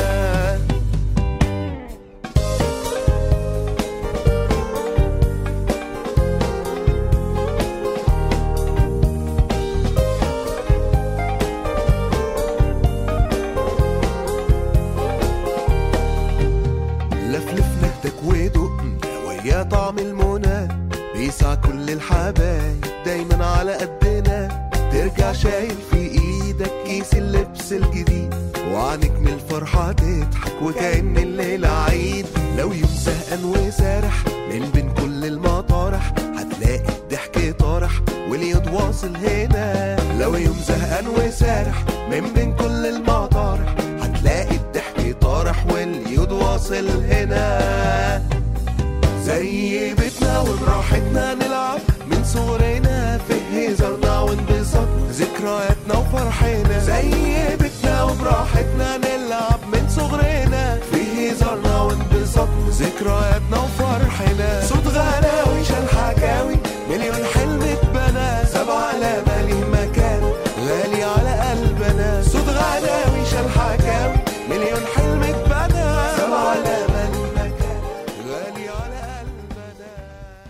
لفلفنا اهدك ودقنا ويا طعم المنى بيسع كل الحبايب دايما على قدنا ترجع شايل في ايدك كيس اللبس الجديد وعنك من الفرحة تضحك وكأن الليلة عيد لو يوم زهقان وسارح من بين كل المطارح هتلاقي الضحك طارح واليد واصل هنا لو يوم زهقان وسارح من بين كل المطارح هتلاقي الضحك طارح واليد واصل هنا زي بيتنا وبراحتنا نلعب من صغرنا في هزارنا وانبساط ذكرياتنا وفرحنا زي بيتنا وبراحتنا نلعب من صغرنا في هزارنا وانبساط ذكرياتنا وفرحنا صوت غناوي شال حكاوي مليون حلم اتبنى سبعة لمالي مكان غالي على قلبنا صوت غناوي شال حكاوي مليون حلم اتبنى سبعة لمالي مكان غالي على قلبنا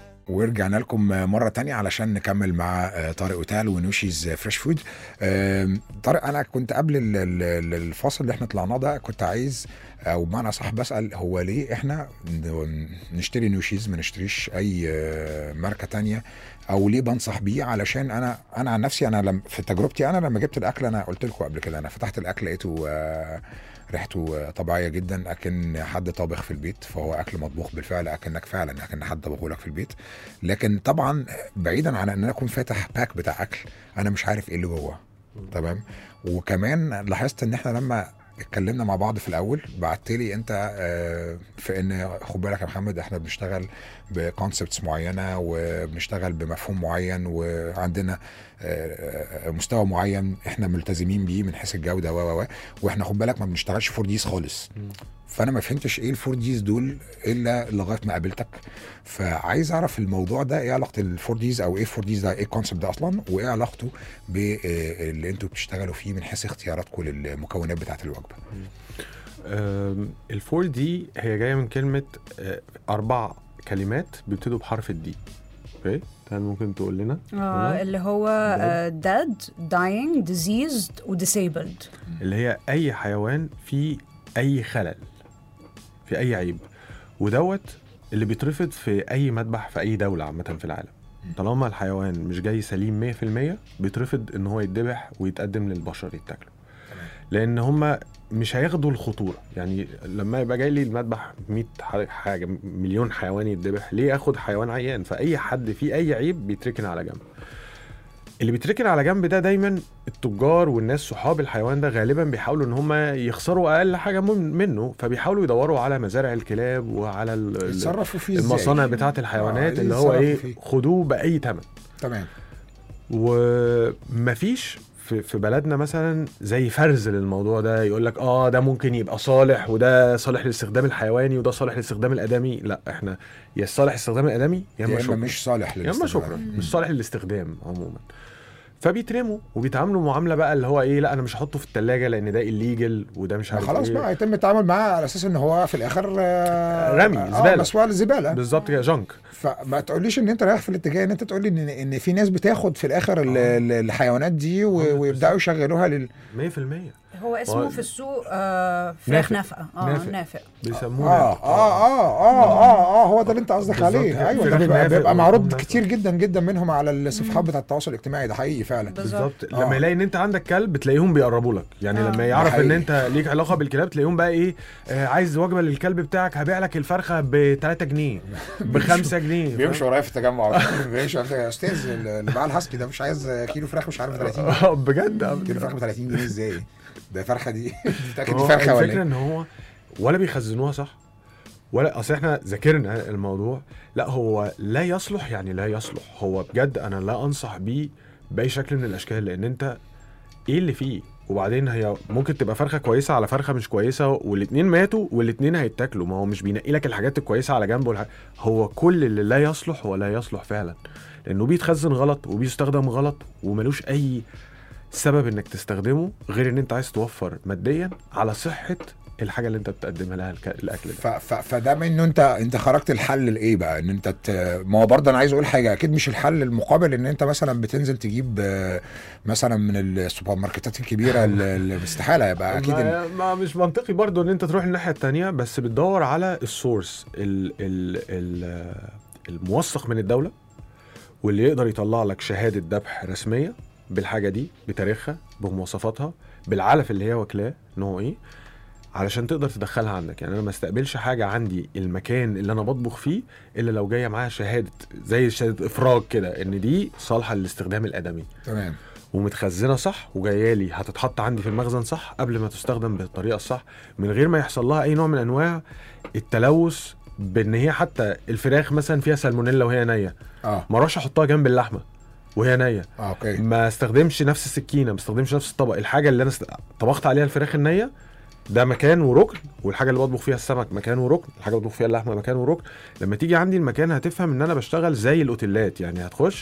ورجعنا لكم مرة تانية علشان نكمل مع آه، طارق اوتال ونوشيز فريش فود آم، طارق أنا كنت قبل ال- ال- ال- الفاصل اللي احنا طلعناه ده كنت عايز أو بمعنى صح بسأل هو ليه احنا ن- نشتري نوشيز ما نشتريش أي آه، ماركة تانية أو ليه بنصح بيه علشان أنا أنا عن نفسي أنا لم في تجربتي أنا لما جبت الأكل أنا قلت لكم قبل كده أنا فتحت الأكل لقيته آه، ريحته طبيعيه جدا اكن حد طابخ في البيت فهو اكل مطبوخ بالفعل اكنك فعلا اكن حد طبخه لك في البيت لكن طبعا بعيدا عن ان انا اكون فاتح باك بتاع اكل انا مش عارف ايه اللي جوه تمام وكمان لاحظت ان احنا لما اتكلمنا مع بعض في الاول بعت لي انت آه، في ان خد بالك يا محمد احنا بنشتغل بكونسبتس معينه وبنشتغل بمفهوم معين وعندنا آه، آه، مستوى معين احنا ملتزمين بيه من حيث الجوده و و و واحنا خد بالك ما بنشتغلش فور ديز خالص فانا ما فهمتش ايه الفور ديز دول الا لغايه ما قابلتك فعايز اعرف الموضوع ده ايه علاقه الفور ديز او ايه فور ديز ده ايه الكونسبت ده اصلا وايه علاقته باللي انتوا بتشتغلوا فيه من حيث اختياراتكم للمكونات بتاعه الوجبه الفور دي هي جايه من كلمه آه، اربع كلمات بيبتدوا بحرف الدي اوكي هل ممكن تقول لنا آه اللي هو آه dead dying diseased و disabled اللي هي اي حيوان فيه اي خلل في اي عيب ودوت اللي بيترفض في اي مذبح في اي دوله عامه في العالم طالما الحيوان مش جاي سليم 100% بيترفض ان هو يتذبح ويتقدم للبشر يتاكلوا لان هم مش هياخدوا الخطوره يعني لما يبقى جاي لي المذبح 100 ح- حاجه مليون حيوان يتذبح ليه اخد حيوان عيان فاي حد فيه اي عيب بيتركن على جنب اللي بيتركن على جنب ده دايما التجار والناس صحاب الحيوان ده غالبا بيحاولوا ان هم يخسروا اقل حاجه من- منه فبيحاولوا يدوروا على مزارع الكلاب وعلى ال- ال- يتصرفوا فيه ازاي المصانع بتاعه الحيوانات عايزين اللي هو ايه يتصرفوا فيه. خدوه باي ثمن تمام ومفيش في في بلدنا مثلا زي فرز للموضوع ده يقول لك اه ده ممكن يبقى صالح وده صالح للاستخدام الحيواني وده صالح للاستخدام الادمي لا احنا يا صالح للاستخدام الادمي يا اما يا اما شكرا مش صالح يا اما للاستخدام. شكرا مش صالح للاستخدام عموما فبيترموا وبيتعاملوا معامله بقى اللي هو ايه لا انا مش هحطه في الثلاجه لان ده الليجل وده مش ما عارف خلاص إيه. بقى يتم التعامل معاه على اساس ان هو في الاخر آه، رمي، آه زبالة. مسواه للزباله بالظبط كده جنك فما تقوليش ان انت رايح في الاتجاه ان انت تقول لي ان ان في ناس بتاخد في الاخر ال- ال- الحيوانات دي و- ويبداوا يشغلوها لل 100% هو اسمه هو- في السوق آه فراخ نافق. نافقه اه نافق. نافق بيسموه اه نافق. اه اه اه اه اه هو ده اللي انت قصدك بالظبط عليه كده. ايوه ده فراخ بيبقى, نافق بيبقى ولحوم معروض نافق. كتير جدا جدا منهم على الصفحات بتاعت التواصل الاجتماعي ده حقيقي فعلا بالظبط بالظبط آه. لما يلاقي ان انت عندك كلب تلاقيهم بيقربوا لك يعني آه. لما يعرف ده ان حقيقي. انت ليك علاقه بالكلاب تلاقيهم بقى ايه آه عايز وجبه للكلب بتاعك هبيع لك الفرخه ب 3 جنيه ب 5 جنيه بيمشوا ورايا في التجمع بيمشوا ورايا يا استاذ اللي معاه الهاسكي ده مش عايز كيلو فراخ مش عارف 30 جنيه اه بجد كيلو فراخ ب 30 جنيه ازاي؟ ده فرخه دي متاكد دي هو فرخه ولا الفكره ايه؟ ان هو ولا بيخزنوها صح ولا اصل احنا ذاكرنا الموضوع لا هو لا يصلح يعني لا يصلح هو بجد انا لا انصح بيه باي شكل من الاشكال لان انت ايه اللي فيه وبعدين هي ممكن تبقى فرخه كويسه على فرخه مش كويسه والاتنين ماتوا والاتنين هيتاكلوا ما هو مش بينقي لك الحاجات الكويسه على جنب والح... هو كل اللي لا يصلح هو لا يصلح فعلا لانه بيتخزن غلط وبيستخدم غلط وملوش اي سبب انك تستخدمه غير ان انت عايز توفر ماديا على صحه الحاجه اللي انت بتقدمها لها الك- الاكل ده ف ف فده من انه انت انت خرجت الحل لايه بقى ان انت ت... ما هو برضه انا عايز اقول حاجه اكيد مش الحل المقابل ان انت مثلا بتنزل تجيب آه، مثلا من السوبر ماركتات الكبيره اللي اللي استحاله يبقى اكيد إن- ما, ما مش منطقي برضو ان انت تروح الناحيه التانية بس بتدور على السورس ال ال ال الموثق من الدوله واللي يقدر يطلع لك شهاده ذبح رسميه بالحاجه دي بتاريخها بمواصفاتها بالعلف اللي هي واكلاه نوعه ايه علشان تقدر تدخلها عندك يعني انا ما استقبلش حاجه عندي المكان اللي انا بطبخ فيه الا لو جايه معاها شهاده زي شهاده افراج كده ان دي صالحه للاستخدام الادمي تمام ومتخزنه صح وجايه لي هتتحط عندي في المخزن صح قبل ما تستخدم بالطريقه الصح من غير ما يحصل لها اي نوع من انواع التلوث بان هي حتى الفراخ مثلا فيها سالمونيلا وهي نيه اه ما اروحش احطها جنب اللحمه وهي نيه اه اوكي ما استخدمش نفس السكينه ما استخدمش نفس الطبق الحاجه اللي انا است... طبخت عليها الفراخ النيه ده مكان وركن والحاجه اللي بطبخ فيها السمك مكان وركن الحاجه اللي بطبخ فيها اللحمه مكان وركن لما تيجي عندي المكان هتفهم ان انا بشتغل زي الاوتيلات يعني هتخش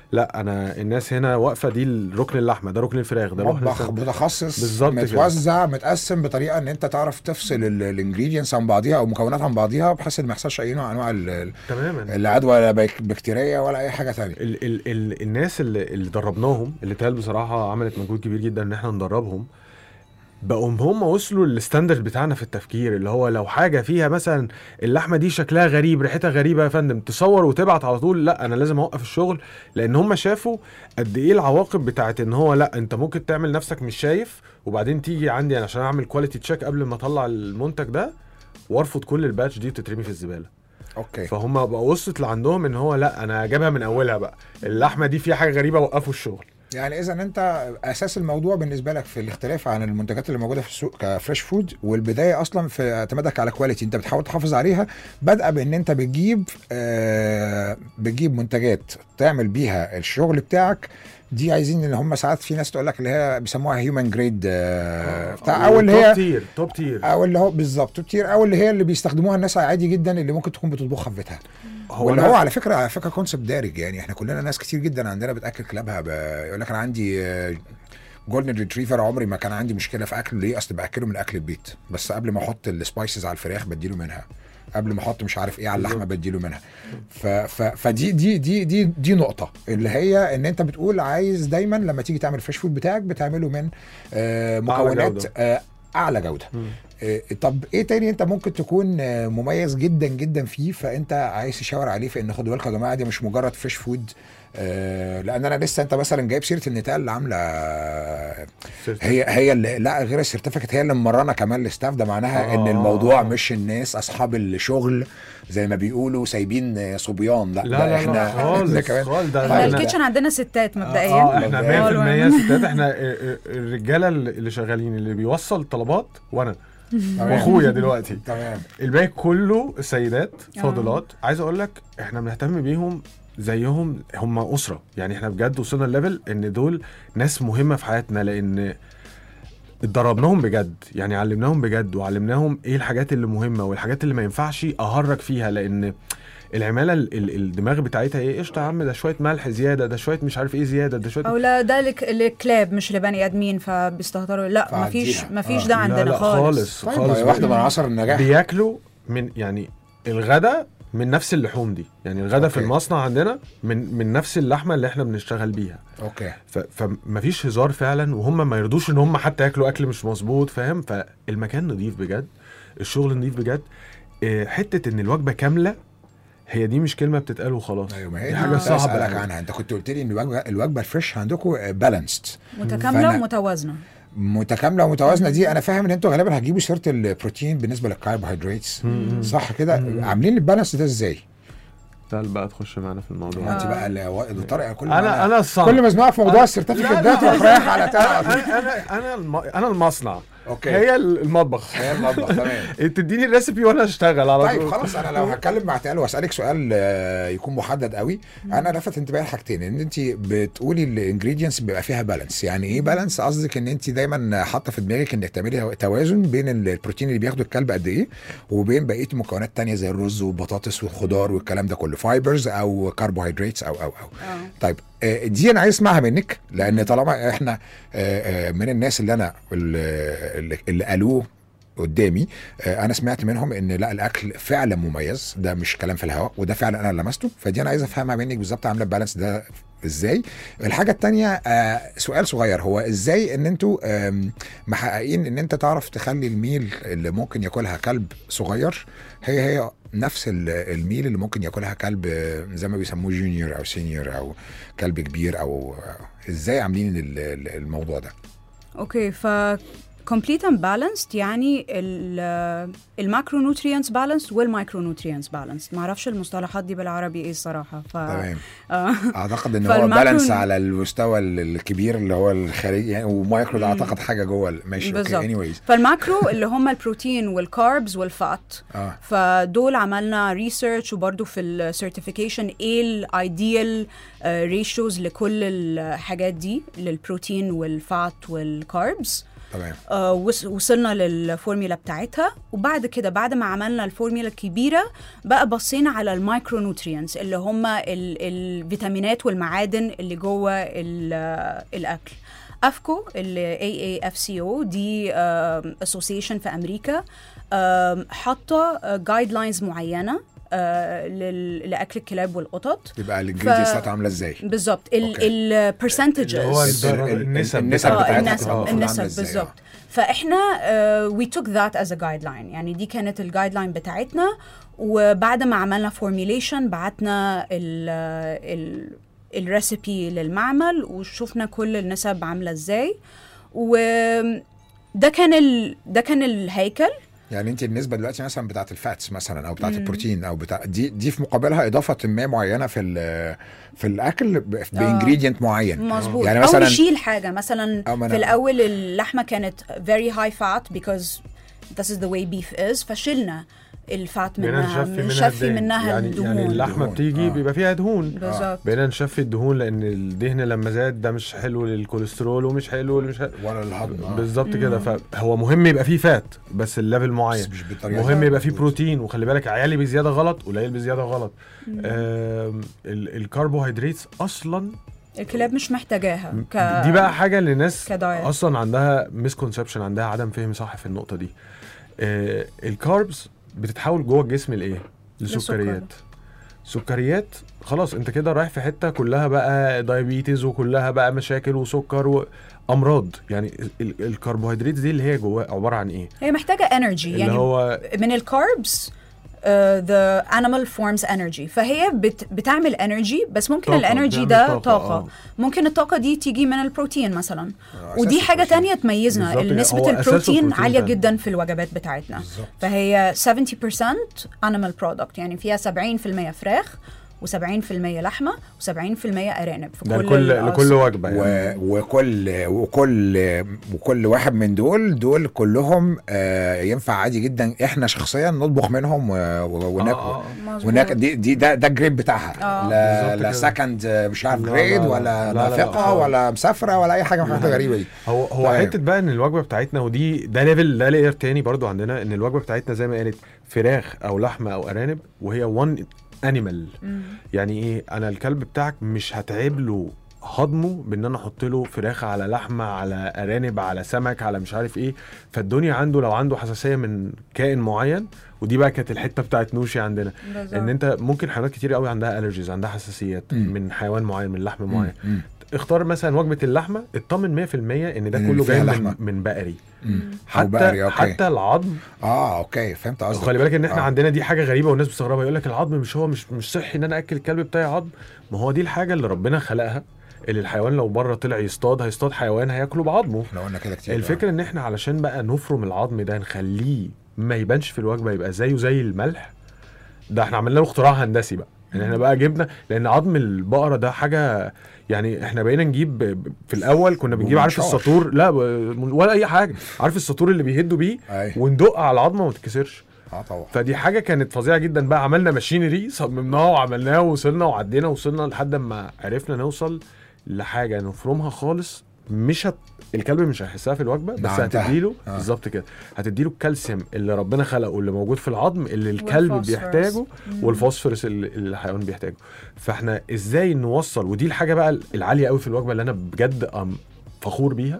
لا انا الناس هنا واقفه دي ركن اللحمه ده ركن الفراخ ده ركن مطبخ الفراخ. متخصص بالظبط كده. متوزع متقسم بطريقه ان انت تعرف تفصل الانجريدينتس عن بعضيها او مكونات عن بعضيها بحيث ان ما يحصلش اي نوع من انواع ال- ال- تماما العدوى ولا بك- بكتيريا ولا اي حاجه تانية ال ال ال الناس اللي, اللي دربناهم اللي تال بصراحه عملت مجهود كبير جدا ان احنا ندربهم بقوا هم وصلوا للستاندرد بتاعنا في التفكير اللي هو لو حاجه فيها مثلا اللحمه دي شكلها غريب ريحتها غريبه يا فندم تصور وتبعت على طول لا انا لازم اوقف الشغل لان هم شافوا قد ايه العواقب بتاعت ان هو لا انت ممكن تعمل نفسك مش شايف وبعدين تيجي عندي انا عشان اعمل كواليتي تشيك قبل ما اطلع المنتج ده وارفض كل الباتش دي وتترمي في الزباله اوكي فهم بقى وصلت لعندهم ان هو لا انا جايبها من اولها بقى اللحمه دي فيها حاجه غريبه وقفوا الشغل يعني اذا انت اساس الموضوع بالنسبه لك في الاختلاف عن المنتجات اللي موجوده في السوق كفريش فود والبدايه اصلا في اعتمادك على كواليتي انت بتحاول تحافظ عليها بادئه بان انت بتجيب آه بتجيب منتجات تعمل بيها الشغل بتاعك دي عايزين ان هم ساعات في ناس تقول لك اللي هي بيسموها هيومن جريد آه بتاع او اللي توب هي تير توب تير او اللي هو بالظبط كتير او اللي هي اللي بيستخدموها الناس عادي جدا اللي ممكن تكون بتطبخها في بيتها هو واللي أنا- هو على فكره على فكره كونسبت دارج يعني احنا كلنا ناس كتير جدا عندنا بتاكل كلابها ب... يقول لك انا عندي جولدن ريتريفر عمري ما كان عندي مشكله في اكله ليه اصل باكله من اكل البيت بس قبل ما احط السبايسز على الفراخ بديله منها قبل ما احط مش عارف ايه على اللحمه بديله منها ف... ف... فدي دي دي دي دي نقطه اللي هي ان انت بتقول عايز دايما لما تيجي تعمل فريش فود بتاعك بتعمله من آه مكونات جودة. آه اعلى جوده آه، طب ايه تاني انت ممكن تكون آه، مميز جدا جدا فيه فانت عايز تشاور عليه في ان خدوا بالكم يا جماعه دي مش مجرد فريش فود آه، لان انا لسه انت مثلا جايب سيره النتال اللي عامله هي هي اللي لا غير السيرتيفيكت هي اللي مرنه كمان الاستاف ده معناها ان آه. الموضوع مش الناس اصحاب الشغل زي ما بيقولوا سايبين آه، صبيان لا, لا ده لا لا احنا خالص إحنا كمان خالص ده احنا طيب. الكيتشن عندنا ستات اه مبدئيا احنا مبدئياً. 100% ستات احنا الرجاله اللي شغالين اللي بيوصل طلبات وانا واخويا دلوقتي تمام الباقي كله سيدات فاضلات عايز اقول لك احنا بنهتم بيهم زيهم هم اسره يعني احنا بجد وصلنا الليفل ان دول ناس مهمه في حياتنا لان اتدربناهم بجد يعني علمناهم بجد وعلمناهم ايه الحاجات اللي مهمه والحاجات اللي ما ينفعش اهرج فيها لان العماله ال- ال- الدماغ بتاعتها ايه قشطه يا عم ده شويه ملح زياده ده شويه مش عارف ايه زياده ده شويه او لا ده لك- لكلاب مش لبني ادمين فبيستهتروا لا مفيش فعديها. مفيش آه. ده لا عندنا لا خالص خالص طيب خالص هي واحده من عناصر النجاح بياكلوا من يعني الغدا من نفس اللحوم دي يعني الغدا في أوكي. المصنع عندنا من من نفس اللحمه اللي احنا بنشتغل بيها اوكي ف فمفيش هزار فعلا وهم ما يرضوش ان هم حتى ياكلوا اكل مش مظبوط فاهم فالمكان نظيف بجد الشغل نظيف بجد إيه، حته ان الوجبه كامله هي دي مش كلمه بتتقال وخلاص ايوه ما هي دي دي حاجه حاجه صعبه اسالك أوي. عنها انت كنت قلت لي ان الوجبه الوجبه الفريش عندكم بالانسد متكامله فأنا- ومتوازنه متكامله ومتوازنه دي انا فاهم ان انتوا غالبا هتجيبوا سيره البروتين بالنسبه للكربوهيدرات صح كده عاملين البالانس ده ازاي؟ تعال بقى تخش معانا في الموضوع ما انت آه. بقى ال- طارق كل ما انا انا الصنع كل ما اسمعك في موضوع أنا- السيرتيفيكت لا، ده لا، تروح رايح على تلقى انا انا انا الم... انا المصنع اوكي هي المطبخ هي المطبخ تمام تديني الريسبي وانا اشتغل على طيب طول خلاص انا لو هتكلم مع تقال واسالك سؤال آه، يكون محدد قوي انا لفت انتباهي حاجتين ان انت بتقولي الانجريدينتس بيبقى فيها بالانس يعني ايه بالانس قصدك ان انت دايما حاطه في دماغك انك تعملي توازن بين البروتين اللي بياخده الكلب قد ايه وبين بقيه المكونات التانية زي الرز والبطاطس والخضار والكلام ده كله فايبرز او كربوهيدراتس او او او اه طيب آه، دي انا عايز اسمعها منك لان طالما احنا آه، آه، من الناس اللي انا اللي, اللي قالوه قدامي آه، انا سمعت منهم ان لا الاكل فعلا مميز ده مش كلام في الهواء وده فعلا انا لمسته فدي انا عايز افهمها منك بالظبط عامله البالانس ده ازاي الحاجه التانية آه سؤال صغير هو ازاي ان انتوا آم، محققين ان انت تعرف تخلي الميل اللي ممكن ياكلها كلب صغير هي هي نفس ال- الميل اللي ممكن ياكلها كلب آه، زي ما بيسموه جونيور او سينيور او كلب كبير او آه، ازاي عاملين ال- ال- الموضوع ده اوكي ف complete and balanced يعني ال الماكرو نوتريانس بالانس والمايكرو نوتريانس بالانس ما اعرفش المصطلحات دي بالعربي ايه الصراحه ف تمام آه. اعتقد ان هو فالماكرو- بالانس على المستوى ال- الكبير اللي هو الخارجي يعني ومايكرو ده اعتقد حاجه جوه ال- ماشي اوكي بالظبط. اني وايز فالماكرو اللي هم البروتين والكاربز والفات اه فدول عملنا ريسيرش وبرده في السيرتيفيكيشن ايه الايديال ريشيوز لكل الحاجات دي للبروتين والفات والكاربز تمام آه، وص- وصلنا للفورميلا بتاعتها وبعد كده بعد ما عملنا الفورميلا الكبيره بقى بصينا على المايكرو نوترينز اللي هم ال- الفيتامينات والمعادن اللي جوه ال- آه، الاكل افكو اللي AAFCO دي اسوسيشن في امريكا آم، حاطه جايد لاينز معينه آه، لل- لاكل الكلاب والقطط يبقى الانجريدينتس ف- عامله ازاي بالظبط أوكي. البرسنتجز اللي هو ال- الدرجة- ال- النسب النسب بتاعتها. بتاعتها النسب هتبقى المفروض عاملة النسب إزاي؟ بالظبط آه. فاحنا وي توك ذات از ا جايد لاين يعني دي كانت الجايد لاين بتاعتنا وبعد ما عملنا فورميليشن بعتنا ال ال الريسيبي للمعمل وشفنا كل النسب عامله ازاي وده كان ال... ده كان الهيكل يعني انت النسبه دلوقتي مثلا بتاعت الفاتس مثلا او بتاعت البروتين او بتاع دي دي في مقابلها اضافه ما معينه في ال- في الاكل بانجريدينت معين مظبوط يعني يعني او مثلا نشيل حاجه مثلا أو ما أنا- في الاول اللحمه كانت very high fat because this is the way beef is فشلنا الفات بقينا منها نشفي منها نشفي الدهن. منها يعني الدهون يعني اللحمه دهون. بتيجي آه. بيبقى فيها دهون بالظبط بقينا نشفي الدهون لان الدهن لما زاد ده مش حلو للكوليسترول ومش حلو مش حلو. ولا الهضم آه. بالظبط كده فهو مهم يبقى فيه فات بس الليفل معين بس مش بالطريقه مهم دي. يبقى فيه بروتين وخلي بالك عيالي بزياده غلط قليل بزياده غلط آم، ال- الكربوهيدرات اصلا الكلاب مش محتاجاها ك... دي بقى حاجه اللي الناس كدايت. اصلا عندها مسكونسبشن عندها عدم فهم صح في النقطه دي آه الكاربز بتتحول جوه الجسم لايه لسكريات سكريات خلاص انت كده رايح في حته كلها بقى دايابيتيز وكلها بقى مشاكل وسكر وامراض يعني ال- ال- الكربوهيدرات دي اللي هي جواها عباره عن ايه هي محتاجه انرجي اللي يعني هو من الكاربس uh, the animal forms energy فهي بت بتعمل انرجي بس ممكن طاقة، الانرجي بتعمل ده طاقة، طاقة, آه. ممكن الطاقة دي تيجي من البروتين مثلا أساس ودي حاجة البروتين. تانية تميزنا بالظبط، نسبة هو أساسه البروتين البروتين عالية فعلا. جدا في الوجبات بتاعتنا بالظبط. فهي 70% animal product يعني فيها 70% فراخ و70% لحمة و70% أرانب في ده كل لكل الأص- لكل وجبه يعني و... وكل وكل وكل واحد من دول دول كلهم آه ينفع عادي جدا احنا شخصيا نطبخ منهم و... و... وناكل آه، آه. مظبوط. وناك دي, دي ده ده الجريد بتاعها آه. لا بالظبط لا كده. سكند مش عارف لا، جريد لا، ولا لا، لا، لا، نافقه خالص. ولا مسافره ولا اي حاجه من الحاجات الغريبه دي هو هو طيب. حته بقى ان الوجبه بتاعتنا ودي ده ليفل ده لاير تاني برضو عندنا ان الوجبه بتاعتنا زي ما قالت فراخ او لحمه او ارانب وهي وان انيمال مم. يعني ايه انا الكلب بتاعك مش هتعب له هضمه بان انا احط له فراخ على لحمه على ارانب على سمك على مش عارف ايه فالدنيا عنده لو عنده حساسيه من كائن معين ودي بقى كانت الحته بتاعت نوشي عندنا بالظبط. ان انت ممكن حيوانات كتير قوي عندها الرجيز عندها حساسيات مم. من حيوان معين من لحم معين مم. اختار مثلا وجبه اللحمه اطمن 100% ان ده إن كله فيها جاي لحمة. من, من بقري مم. أو حتى بقري، أوكي. حتى العظم اه اوكي فهمت قصدك خلي بالك ان احنا آه. عندنا دي حاجه غريبه والناس بتستغربها يقول لك العظم مش هو مش مش صحي ان انا اكل الكلب بتاعي عظم ما هو دي الحاجه اللي ربنا خلقها اللي الحيوان لو بره طلع يصطاد هيصطاد حيوان هياكله بعظمه احنا قلنا كده كتير الفكره ان احنا علشان بقى نفرم العظم ده نخليه ما يبانش في الوجبه يبقى زيه زي الملح ده احنا عملنا له اختراع هندسي بقى يعني احنا بقى جبنا لان عظم البقره ده حاجه يعني احنا بقينا نجيب ب- في الاول كنا بنجيب عارف ومنشار. الساطور لا ب- ولا اي حاجه عارف الساطور اللي بيهدوا بيه أي. وندق على العظمه وما تتكسرش اه طبعا فدي حاجه كانت فظيعه جدا بقى عملنا ماشينري صممناها وعملناها ووصلنا وعدينا وصلنا لحد ما عرفنا نوصل لحاجه نفرمها خالص مش هت... الكلب مش هيحسها في الوجبه بس نعمتها. هتديله آه. بالظبط كده هتديله الكالسيوم اللي ربنا خلقه اللي موجود في العظم اللي الكلب والفوسفورس. بيحتاجه والفوسفورس اللي اللي الحيوان بيحتاجه فاحنا ازاي نوصل ودي الحاجه بقى العاليه قوي في الوجبه اللي انا بجد أم فخور بيها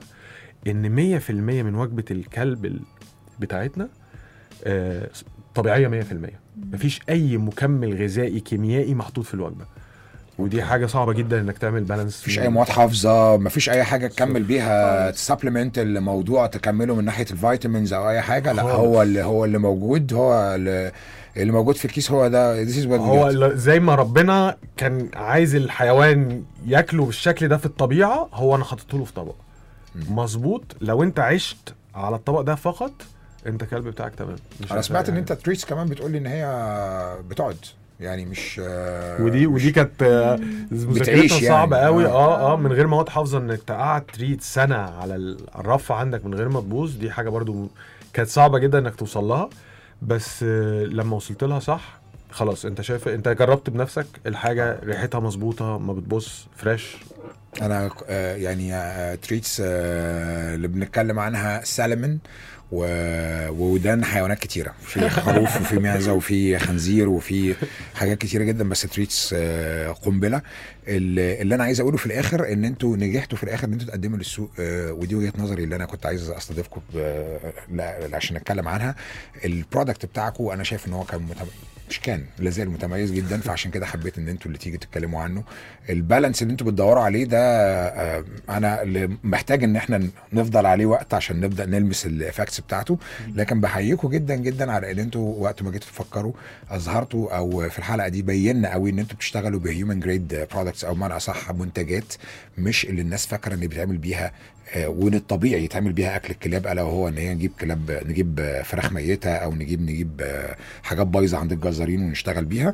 ان 100% من وجبه الكلب ال- بتاعتنا آه، طبيعيه 100% مفيش اي مكمل غذائي كيميائي محطوط في الوجبه ودي حاجه صعبه جدا انك تعمل بالانس مفيش اي مواد حافظه مفيش اي حاجه تكمل بيها تسبلمنت الموضوع تكمله من ناحيه الفيتامينز او اي حاجه لا خالص. هو اللي هو اللي موجود هو اللي, اللي موجود في الكيس هو ده this is what we هو get. ال- زي ما ربنا كان عايز الحيوان ياكله بالشكل ده في الطبيعه هو انا حاطته له في طبق مظبوط لو انت عشت على الطبق ده فقط انت كلب بتاعك تمام مش انا هتلاقي سمعت ان حاجة. انت تريتس كمان بتقول لي ان هي بتقعد يعني مش آه، ودي ودي كانت آه، بتعيش مذاكرتها يعني. صعبه قوي آه. اه اه من غير مواد حافظه انك تقعد تريد سنه على ال- الرف عندك من غير ما تبوظ دي حاجه برضو م- كانت صعبه جدا انك توصل لها بس آه، لما وصلت لها صح خلاص انت شايف انت جربت بنفسك الحاجه ريحتها مظبوطه ما بتبص فريش انا آه، يعني آه، تريتس آه، اللي بنتكلم عنها سالمون و... وودان حيوانات كتيره في خروف وفي معزه وفي خنزير وفي حاجات كتيره جدا بس تريتس آه، قنبله اللي اللي انا عايز اقوله في الاخر ان انتوا نجحتوا في الاخر ان انتوا تقدموا للسوق آه، ودي وجهه نظري اللي انا كنت عايز استضيفكم ب- لا- عشان نتكلم عنها البرودكت بتاعكم انا شايف ان هو كان متم... مش كان لازال متميز جدا فعشان كده حبيت ان انتوا اللي تيجي تتكلموا عنه البالانس اللي انتوا بتدوروا عليه ده آه، انا اللي محتاج ان احنا نفضل عليه وقت عشان نبدا نلمس الافكتس بتاعته لكن بحييكم جدا جدا على ان انتوا وقت ما جيتوا تفكروا اظهرتوا او في الحلقه دي بينا قوي ان انتوا بتشتغلوا بهيومن جريد برودكتس او بمعنى اصح منتجات مش اللي الناس فاكره ان بيتعمل بيها آه، وان الطبيعي يتعمل بيها اكل الكلاب الا وهو ان هي نجيب كلاب نجيب آه، فراخ ميته او نجيب نجيب آه، حاجات بايظه عند الجزارين ونشتغل بيها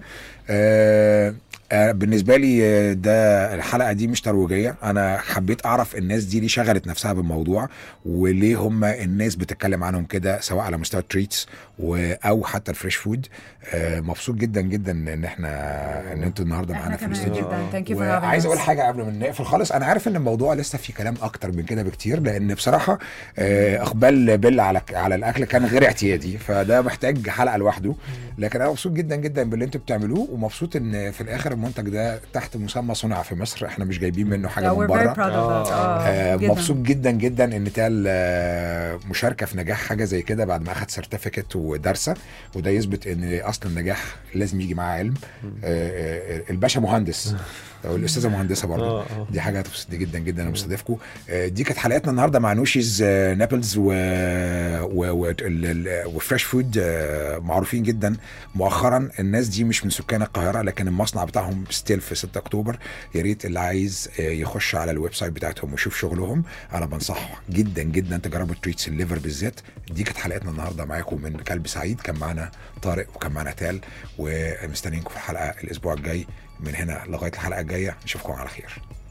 آه، آه، بالنسبه لي آه، ده الحلقه دي مش ترويجيه انا حبيت اعرف الناس دي ليه شغلت نفسها بالموضوع وليه هم الناس بتتكلم عنهم كده سواء على مستوى التريتس و- او حتى الفريش فود آه، مبسوط جدا جدا ان احنا ان انتوا النهارده احنا معانا في كمان الاستوديو جدا ثانك يو وعايز اقول حاجه قبل ما نقفل خالص انا عارف ان الموضوع لسه فيه كلام اكتر من كده بكتير لان بصراحه آه، اقبال بيل على على الاكل كان غير اعتيادي فده محتاج حلقه لوحده لكن انا مبسوط جدا جدا باللي انتوا بتعملوه ومبسوط ان في الاخر المنتج ده تحت مسمى صنع في مصر احنا مش جايبين منه حاجه من بره آه، مبسوط جدا جدا ان تال آه، مشاركه في نجاح حاجه زي كده بعد ما اخد سيرتيفيكت ودارسه وده يثبت ان اصل النجاح لازم يجي معاه علم آه، آه، الباشا مهندس او الاستاذه مهندسه برضه آه، آه. دي حاجه هتبسطني جدا جدا انا مستضيفكم آه، دي كانت حلقتنا النهارده مع نوشيز آه، نابلز و... و... و... ال- ال- وفريش فود آه، معروفين جدا مؤخرا الناس دي مش من سكان القاهره لكن المصنع بتاعهم ستيل في 6 اكتوبر يا ريت اللي عايز آه، يخش على الويب سايت بتاعتهم ويشوف شغلهم انا بنصحه جدا جدا تجربوا تريتس الليفر بالذات دي كانت حلقتنا النهارده معاكم من كلب سعيد كان معانا طارق وكان معانا تال ومستنيينكم في الحلقه الاسبوع الجاي من هنا لغايه الحلقه الجايه نشوفكم على خير